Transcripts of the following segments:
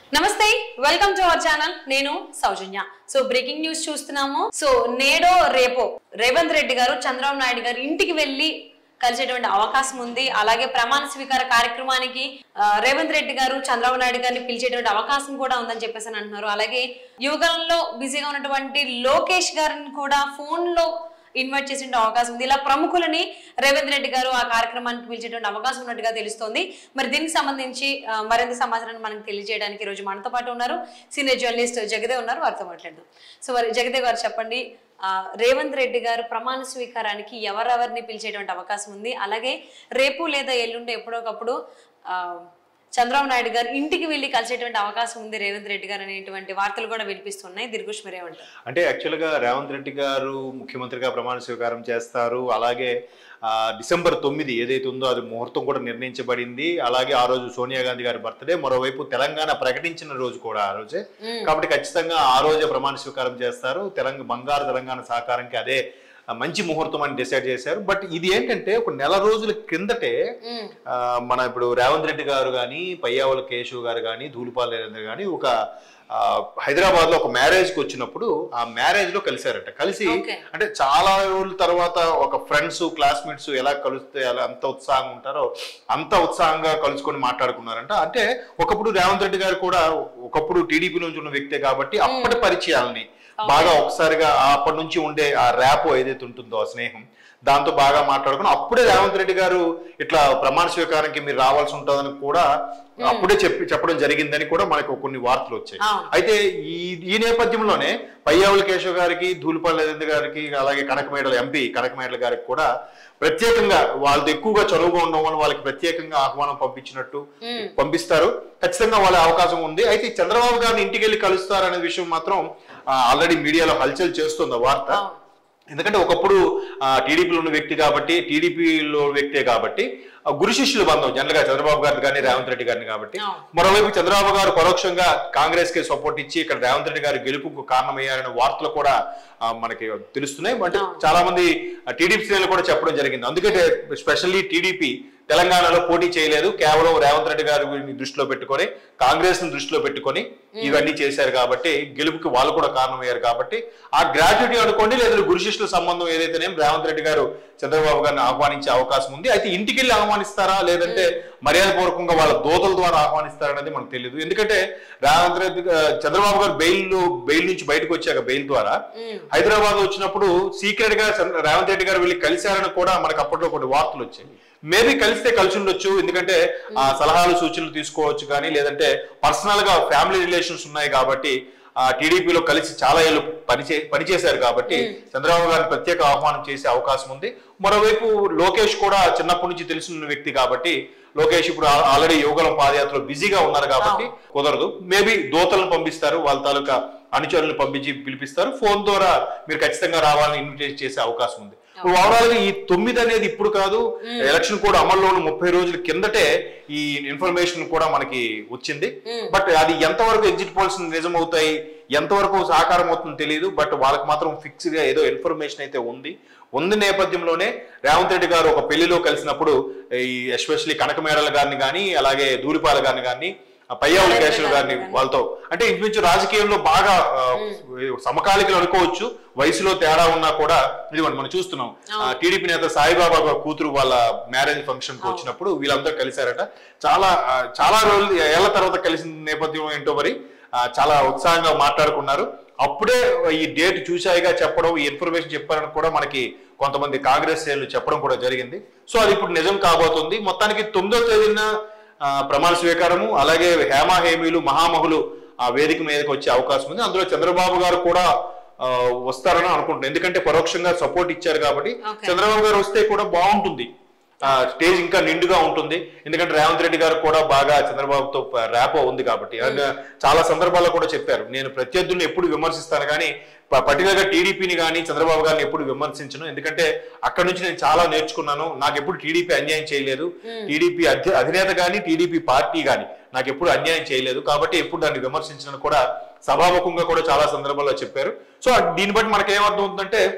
నమస్తే welcome to our channel నేను Soujanya so breaking news చూస్తున్నాము సో నేడో రేపో రేవంత్ రెడ్డి గారు చంద్రబాబు నాయుడు గారు ఇంటికి వెళ్ళి కలిసేటువంటి అవకాశం ఉంది అలాగే ప్రమాణ స్వీకార కార్యక్రమానికి ఆ, రేవంత్ రెడ్డి గారు చంద్రబాబు నాయుడు గారిని పిలిచేటువంటి అవకాశం కూడా ఉందని చెప్పేసి అని అంటున్నారు అలాగే యువగలంలో బిజీగా ఉన్నటువంటి లోకేష్ గారిని కూడా ఫోన్ లో ఇన్వైట్ చేసే అవకాశం ఉంది ఇలా ప్రముఖులని రేవంత్ రెడ్డి గారు ఆ కార్యక్రమానికి పిలిచేటువంటి అవకాశం ఉన్నట్టుగా తెలుస్తోంది మరి దీనికి సంబంధించి ఆ, మరింత సమాచారాన్ని మనకు తెలియజేయడానికి ఈ రోజు మనతో పాటు ఉన్నారు సీనియర్ జర్నలిస్ట్ జగదేవ్ ఉన్నారు వారితో మాట్లాడదాం సో మరి జగదేవ్ గారు చెప్పండి ఆ, రేవంత్ రెడ్డి గారు ప్రమాణ స్వీకారానికి ఎవరెవరిని పిలిచేటువంటి అవకాశం ఉంది అలాగే రేపు లేదా ఎల్లుండి ఎప్పుడోకప్పుడు ఆ, చంద్రబాబు నాయుడు గారు ఇంటికి వెళ్ళి కలిసేటువంటి అవకాశం ఉంది రేవంత్ రెడ్డి గారు అనేటువంటి వార్తలు కూడా వినిపిస్తున్నాయి దిర్గుష్ మీరేమంటారు అంటే యాక్చువల్గా రేవంత్ రెడ్డి గారు ముఖ్యమంత్రిగా ప్రమాణ స్వీకారం చేస్తారు అలాగే ఆ, డిసెంబర్ తొమ్మిది ఏదైతే ఉందో అది ముహూర్తం కూడా నిర్ణయించబడింది అలాగే ఆ రోజు సోనియా గాంధీ గారి బర్త్డే మరోవైపు తెలంగాణ ప్రకటించిన రోజు కూడా ఆ రోజే కాబట్టి ఖచ్చితంగా ఆ రోజే ప్రమాణ స్వీకారం చేస్తారు తెలంగాణ బంగారు తెలంగాణ సహకారంకి అదే ఆ, మంచి ముహూర్తం అని డిసైడ్ చేశారు బట్ ఇది ఏంటంటే ఒక నెల రోజుల క్రిందటే ఉమ్, ఆ, మన ఇప్పుడు రేవంత్ రెడ్డి గారు కానీ పయ్యావుల కేశవ్ గారు కానీ ధూళిపాల నరేంద్ర కానీ ఒక హైదరాబాద్ లో ఒక మ్యారేజ్ కి వచ్చినప్పుడు ఆ మ్యారేజ్ లో కలిశారట కలిసి Okay. అంటే చాలా రోజుల తర్వాత ఒక ఫ్రెండ్స్ క్లాస్మేట్స్ ఎలా కలిస్తే అలా అంత ఉత్సాహంగా ఉంటారో అంత ఉత్సాహంగా కలుసుకొని మాట్లాడుకున్నారంట అంటే ఒకప్పుడు రేవంత్ రెడ్డి గారు కూడా ఒకప్పుడు టీడీపీ నుంచి ఉన్న వ్యక్తే కాబట్టి అప్పటి పరిచయాలని బాగా ఒకసారిగా అప్పటి నుంచి ఉండే ఆ ర్యాప్ ఏదైతే ఉంటుందో ఆ స్నేహం దాంతో బాగా మాట్లాడుకుని అప్పుడే రేవంత్ రెడ్డి గారు ఇట్లా ప్రమాణ స్వీకారానికి మీరు రావాల్సి ఉంటుందని కూడా అప్పుడే చెప్పి చెప్పడం జరిగిందని కూడా మనకు కొన్ని వార్తలు వచ్చాయి అవును. అయితే ఈ ఈ నేపథ్యంలోనే పయ్యావుల కేశవ్ గారికి ధూళిపల్లి నరేంద్ర గారికి అలాగే కనకమేడల ఎంపీ కనకమేడల గారికి కూడా ప్రత్యేకంగా వాళ్ళతో ఎక్కువగా చదువుగా ఉండడం వల్ల వాళ్ళకి ప్రత్యేకంగా ఆహ్వానం పంపించినట్టు పంపిస్తారు ఖచ్చితంగా వాళ్ళ అవకాశం ఉంది అయితే చంద్రబాబు గారిని ఇంటికి వెళ్ళి కలుస్తారు అనే విషయం మాత్రం ఆల్రెడీ మీడియాలో హల్చల్ చేస్తుంది ఆ వార్త అవును. ఎందుకంటే ఒకప్పుడు టీడీపీలో ఉన్న వ్యక్తి కాబట్టి టీడీపీలో వ్యక్తే కాబట్టి ఆ, గురు శిష్యుల బంధం జనరల్ గా చంద్రబాబు గారిని కానీ రేవంత్ రెడ్డి గారిని కాబట్టి అవును. మరోవైపు చంద్రబాబు గారు పరోక్షంగా కాంగ్రెస్ కి సపోర్ట్ ఇచ్చి ఇక్కడ రేవంత్ రెడ్డి గారి గెలుపుకు కారణమయ్యారనే వార్తలు కూడా ఆ, మనకి తెలుస్తున్నాయి అంటే అవును. చాలా మంది టీడీపీ శ్రేణులు కూడా చెప్పడం జరిగింది అందుకంటే స్పెషల్లీ టీడీపీ తెలంగాణలో పోటీ చేయలేదు కేవలం రేవంత్ రెడ్డి గారిని దృష్టిలో పెట్టుకొని కాంగ్రెస్ ని దృష్టిలో పెట్టుకొని ఇవన్నీ చేశారు కాబట్టి గెలుపుకి వాళ్ళు కూడా కారణమయ్యారు కాబట్టి ఆ గ్రాట్యుటీ అనుకోండి లేదా గురు శిష్యుల సంబంధం ఏదైతేనేం రేవంత్ రెడ్డి గారు చంద్రబాబు గారిని ఆహ్వానించే అవకాశం ఉంది అయితే ఇంటికి వెళ్ళి ఆహ్వానిస్తారా లేదంటే మర్యాద పూర్వకంగా వాళ్ళ దోతల ద్వారా ఆహ్వానిస్తారా అనేది మనకు తెలియదు ఎందుకంటే రేవంత్ రెడ్డి గా- చంద్రబాబు గారు బెయిల్ బెయిల్ నుంచి బయటకు వచ్చాక బెయిల్ ద్వారా హైదరాబాద్ వచ్చినప్పుడు సీక్రెట్ గా చంద్ర- రేవంత్ రెడ్డి గారు వెళ్ళి కలిశారని కూడా మనకు అప్పట్లో కొన్ని వార్తలు వచ్చాయి మేబీ కలిస్తే కలిసి ఉండొచ్చు ఎందుకంటే ఆ సలహాలు సూచనలు తీసుకోవచ్చు కానీ లేదంటే పర్సనల్ గా ఫ్యామిలీ రిలేషన్స్ ఉన్నాయి కాబట్టి ఆ టీడీపీలో కలిసి చాలా ఏళ్ళు పనిచే పనిచేశారు కాబట్టి చంద్రబాబు గారిని ప్రత్యేక ఆహ్వానం చేసే అవకాశం ఉంది మరోవైపు లోకేష్ కూడా చిన్నప్పటి నుంచి తెలిసిన వ్యక్తి కాబట్టి లోకేష్ ఇప్పుడు ఆ- ఆల్రెడీ యువగలం పాదయాత్రలో బిజీగా ఉన్నారు కాబట్టి కుదరదు మేబీ దోతలను పంపిస్తారు వాళ్ళ తాలూకా అనుచరులను పంపించి పిలిపిస్తారు ఫోన్ ద్వారా మీరు ఖచ్చితంగా రావాలని ఇన్విటేట్ చేసే అవకాశం ఉంది ఓవరాల్ గా ఈ తొమ్మిది అనేది ఇప్పుడు కాదు ఎలక్షన్ కూడా అమల్లో ఉన్న ముప్పై రోజుల కిందటే ఈ ఇన్ఫర్మేషన్ కూడా మనకి వచ్చింది బట్ అది ఎంతవరకు ఎగ్జిట్ పోల్స్ నిజం అవుతాయి ఎంతవరకు సాకారం అవుతుందో తెలియదు బట్ వాళ్ళకి మాత్రం ఫిక్స్ గా ఏదో ఇన్ఫర్మేషన్ అయితే ఉంది ఉంది నేపథ్యంలోనే రేవంత్ రెడ్డి గారు ఒక పెళ్లిలో కలిసినప్పుడు ఈ ఎస్పెషల్లీ కనకమేడల గారిని కానీ అలాగే దూరిపాల గారిని కానీ పయ్యావుల కేశవ్ గారిని వాళ్ళతో అంటే ఇంచుమించు రాజకీయంలో బాగా ఆ, సమకాలికలు అనుకోవచ్చు వయసులో తేడా ఉన్నా కూడా ఇదిగోండి మనం చూస్తున్నాం టీడీపీ నేత సాయిబాబా గారి కూతురు వాళ్ళ మ్యారేజ్ ఫంక్షన్ కి వచ్చినప్పుడు వీళ్ళందరూ కలిశారట చాలా ఆ, చాలా రోజులు ఏళ్ల తర్వాత కలిసిన నేపథ్యం ఏంటో మరి ఆ, చాలా ఉత్సాహంగా మాట్లాడుకున్నారు అప్పుడే ఈ డేట్ చూశాయిగా చెప్పడం ఈ ఇన్ఫర్మేషన్ చెప్పారని కూడా మనకి కొంతమంది కాంగ్రెస్ శ్రేణులు చెప్పడం కూడా జరిగింది సో అది ఇప్పుడు నిజం కాబోతుంది మొత్తానికి తొమ్మిదో తేదీన ఆ, ప్రమాణ స్వీకారము అలాగే హేమా హేమీలు మహామహులు ఆ వేదిక మీదకి వచ్చే అవకాశం ఉంది అందులో చంద్రబాబు గారు కూడా ఆ, వస్తారని అనుకుంటున్నాను ఎందుకంటే పరోక్షంగా సపోర్ట్ ఇచ్చారు కాబట్టి Okay. చంద్రబాబు గారు వస్తే కూడా బాగుంటుంది ఆ స్టేజ్ ఇంకా నిండుగా ఉంటుంది ఎందుకంటే రేవంత్ రెడ్డి గారు కూడా బాగా చంద్రబాబుతో ర్యాపో ఉంది కాబట్టి అండ్ చాలా సందర్భాల్లో కూడా చెప్పారు నేను ప్రత్యర్థుల్ని ఎప్పుడు విమర్శిస్తాను కానీ పర్టికులర్ గా టీడీపీని కానీ చంద్రబాబు గారిని ఎప్పుడు విమర్శించను ఎందుకంటే అక్కడ నుంచి నేను చాలా నేర్చుకున్నాను నాకు ఎప్పుడు టీడీపీ అన్యాయం చేయలేదు టీడీపీ అధ్య అధినేత కానీ టీడీపీ పార్టీ కానీ నాకు ఎప్పుడు అన్యాయం చేయలేదు కాబట్టి ఎప్పుడు దాన్ని విమర్శించను కూడా సభాముఖంగా కూడా చాలా సందర్భాల్లో చెప్పారు సో దీన్ని బట్టి మనకి ఏమర్థం అవుతుందంటే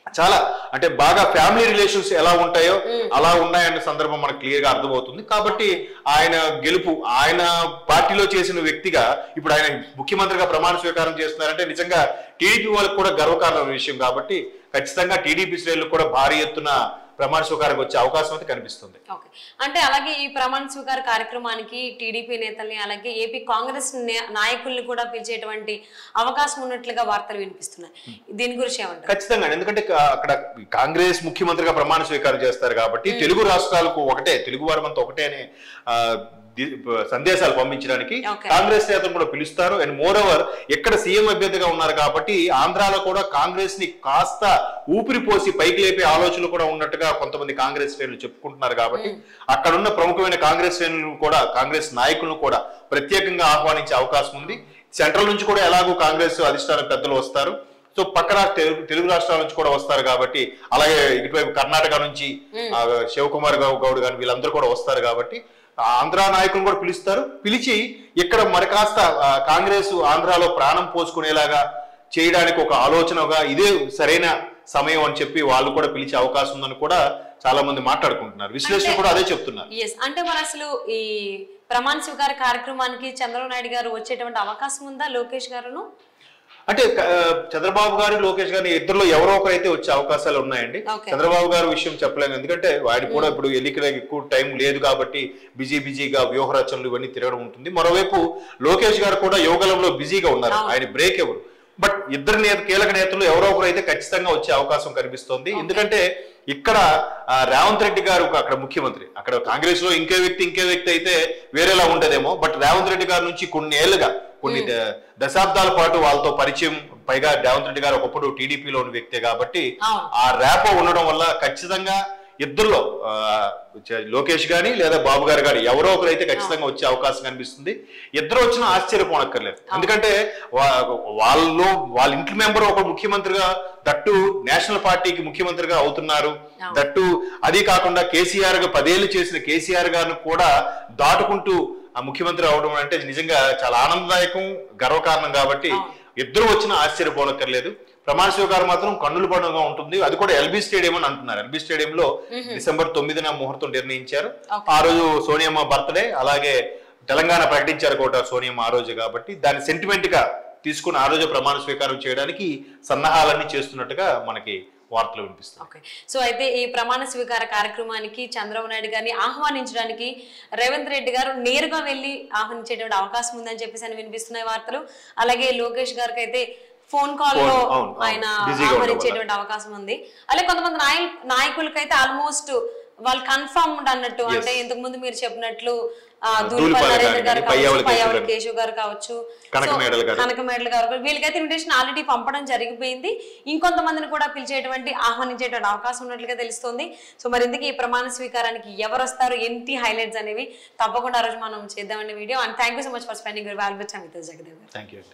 చాలా అంటే బాగా ఫ్యామిలీ రిలేషన్స్ ఎలా ఉంటాయో అలా ఉన్నాయన్న సందర్భం మనకు క్లియర్ గా అర్థమవుతుంది కాబట్టి ఆయన గెలుపు ఆయన పార్టీలో చేసిన వ్యక్తిగా ఇప్పుడు ఆయన ముఖ్యమంత్రిగా ప్రమాణ స్వీకారం చేస్తున్నారంటే నిజంగా టీడీపీ వాళ్ళకి కూడా గర్వకారణమైన విషయం కాబట్టి ఖచ్చితంగా టీడీపీ శ్రేణులకు కూడా భారీ ఎత్తున ప్రమాణ స్వీకారం వచ్చే అవకాశం అయితే కనిపిస్తుంది ఓకే అంటే అలాగే ఈ ప్రమాణ స్వీకార కార్యక్రమానికి టీడీపీ నేతల్ని అలాగే ఏపీ కాంగ్రెస్ నే- నాయకుల్ని కూడా పిలిచేటువంటి అవకాశం ఉన్నట్లుగా వార్తలు వినిపిస్తున్నాయి దీని గురించి ఏమంటారు ఖచ్చితంగా ఎందుకంటే కా- అక్కడ కాంగ్రెస్ ముఖ్యమంత్రిగా ప్రమాణ స్వీకారం చేస్తారు కాబట్టి తెలుగు రాష్ట్రాలకు ఒకటే తెలుగు వారమంతా ఒకటే అనే ఆ, ది- సందేశాలు పంపించడానికి Okay. కాంగ్రెస్ నేతలు కూడా పిలుస్తారు అండ్ మోర్ ఓవర్ ఎక్కడ సీఎం అభ్యర్థిగా ఉన్నారు కాబట్టి ఆంధ్రాలో కూడా కాంగ్రెస్ ని కాస్త ఊపిరి పోసి పైకి లేపే ఆలోచనలు కూడా ఉన్నట్టుగా కొంతమంది కాంగ్రెస్ శ్రేణులు చెప్పుకుంటున్నారు కాబట్టి అక్కడ ఉన్న ప్రముఖమైన కాంగ్రెస్ శ్రేణులను కూడా కాంగ్రెస్ నాయకులను కూడా ప్రత్యేకంగా ఆహ్వానించే అవకాశం ఉంది సెంట్రల్ నుంచి కూడా ఎలాగో కాంగ్రెస్ అధిష్టాన పెద్దలు వస్తారు సో పక్క రాష్ట్ర తెలుగు- తెలుగు రాష్ట్రాల నుంచి కూడా వస్తారు కాబట్టి అలాగే ఇటువైపు కర్ణాటక నుంచి ఆ, శివకుమార్ గౌ- గౌడ్ గాని వీళ్ళందరూ కూడా వస్తారు కాబట్టి ఆ ఆంధ్ర నాయకులను కూడా పిలుస్తారు పిలిచి ఇక్కడ మరి కాస్త ఆ, కాంగ్రెస్ ఆంధ్రాలో ప్రాణం పోసుకునేలాగా చేయడానికి ఒక ఆలోచనగా ఇదే సరైన సమయం అని చెప్పి వాళ్ళు కూడా పిలిచే అవకాశం ఉందని కూడా చాలా మంది మాట్లాడుకుంటున్నారు విశ్లేషణ కూడా అదే చెప్తున్నారు ఎస్ అంటే మరి అసలు ఈ ప్రమాణ స్వీకార కార్యక్రమానికి చంద్రబాబు నాయుడు గారు వచ్చేటువంటి అవకాశం ఉందా లోకేష్ గారును అంటే ఆ, చంద్రబాబు గారు లోకేష్ గారి ఇద్దరులో ఎవరో ఒకరైతే వచ్చే అవకాశాలు ఉన్నాయండి Okay. చంద్రబాబు గారు విషయం చెప్పలేము ఎందుకంటే వాడి కూడా ఇప్పుడు ఎన్నికలకు ఎక్కువ టైం లేదు కాబట్టి బిజీ బిజీగా వ్యూహ రచనలు ఇవన్నీ తిరగడం ఉంటుంది మరోవైపు లోకేష్ గారు కూడా యోగలంలో బిజీగా ఉన్నారు అవును. ఆయన బ్రేక్ ఎవరు బట్ ఇద్దరు నేత కీలక నేతలు ఎవరో ఒకరు అయితే ఖచ్చితంగా వచ్చే అవకాశం కనిపిస్తోంది ఎందుకంటే ఇక్కడ ఆ, రేవంత్ రెడ్డి గారు అక్కడ ముఖ్యమంత్రి అక్కడ కాంగ్రెస్ లో ఇంకే వ్యక్తి ఇంకే వ్యక్తి అయితే వేరేలా ఉండదేమో బట్ రేవంత్ రెడ్డి గారి నుంచి కొన్ని ఏళ్ళుగా కొన్ని ద- దశాబ్దాల పాటు వాళ్ళతో పరిచయం పైగా రేవంత్ రెడ్డి గారు ఒకప్పుడు టీడీపీలో ఉన్న వ్యక్తే కాబట్టి అవును. ఆ ర్యాపో ఉండడం వల్ల ఖచ్చితంగా ఇద్దరులో ఆ, చ- లోకేష్ గాని లేదా బాబు గారు గాని ఎవరో ఒకరు అయితే ఖచ్చితంగా వచ్చే అవకాశం కనిపిస్తుంది ఇద్దరు వచ్చినా ఆశ్చర్యపోనక్కర్లేదు ఎందుకంటే వా- వాళ్ళు వాళ్ళ ఇంటి మెంబర్ ఒక ముఖ్యమంత్రిగా దట్టు నేషనల్ పార్టీకి ముఖ్యమంత్రిగా అవుతున్నారు అవును. దట్టు అది కాకుండా కేసీఆర్ గా పదేళ్లు చేసిన కేసీఆర్ గారిని కూడా దాటుకుంటూ ఆ ముఖ్యమంత్రి అవడం అంటే నిజంగా చాలా ఆనందదాయకం గర్వకారణం కాబట్టి అవును. ఇద్దరు వచ్చినా ఆశ్చర్యపోనక్కర్లేదు ప్రమాణ స్వీకారం మాత్రం కన్నుల పండుగ ఉంటుంది అది కూడా ఎల్బీ స్టేడియం అని అంటున్నారు ఎల్బీ స్టేడియంలో డిసెంబర్ తొమ్మిదిన ముహూర్తం నిర్ణయించారు Okay. ఆ రోజు సోనియమ్మ బర్త్డే అలాగే తెలంగాణ ప్రకటించారు కూడా సోనియమ్మ ఆ రోజు కాబట్టి దాని సెంటిమెంట్ గా తీసుకుని ఆ రోజు ప్రమాణ స్వీకారం చేయడానికి సన్నాహాలన్నీ చేస్తున్నట్టుగా మనకి వార్తలు వినిపిస్తాయి ఓకే సో అయితే ఈ ప్రమాణ స్వీకార కార్యక్రమానికి చంద్రబాబు నాయుడు గారిని ఆహ్వానించడానికి రేవంత్ రెడ్డి గారు నేరుగా వెళ్ళి ఆహ్వానించేటువంటి అవకాశం ఉందని చెప్పేసి అని వినిపిస్తున్నాయి వార్తలు అలాగే లోకేష్ గారికి అయితే ఫోన్ కాల్ లో Phone, అవును, అవును. ఆయన Busy గా ఉండడం ఆహ్వానించేటువంటి అవకాశం ఉంది అలాగే కొంతమంది నాయ నాయకులకైతే ఆల్మోస్ట్ వాళ్ళు కన్ఫర్మ్ అన్నట్టు అంటే ఇంతకు ముందు మీరు చెప్పినట్లు ఆ, ధూళిపాల ధూళిపాల నరేంద్ర గారు గారు కానీ, పయ్యావుల కావచ్చు పయ్యావుల కేశవ్ గారు. కేశవ్ గారు కావచ్చు కనకమేడల గారు. కనకమేడల గారు వీళ్ళకైతే ఇన్విటేషన్ ఆల్రెడీ పంపడం జరిగిపోయింది ఇంకొంతమందిని కూడా పిలిచేటువంటి ఆహ్వానించేటువంటి అవకాశం ఉన్నట్లుగా తెలుస్తుంది సో మరి ఇందుకు ఈ ప్రమాణ స్వీకారానికి ఎవరు వస్తారు ఏంటి హైలైట్స్ అనేవి తప్పకుండా ఆ రోజు మనం చేద్దామనే video and thank you so much for spending your valuable time with Jagadev garu thank you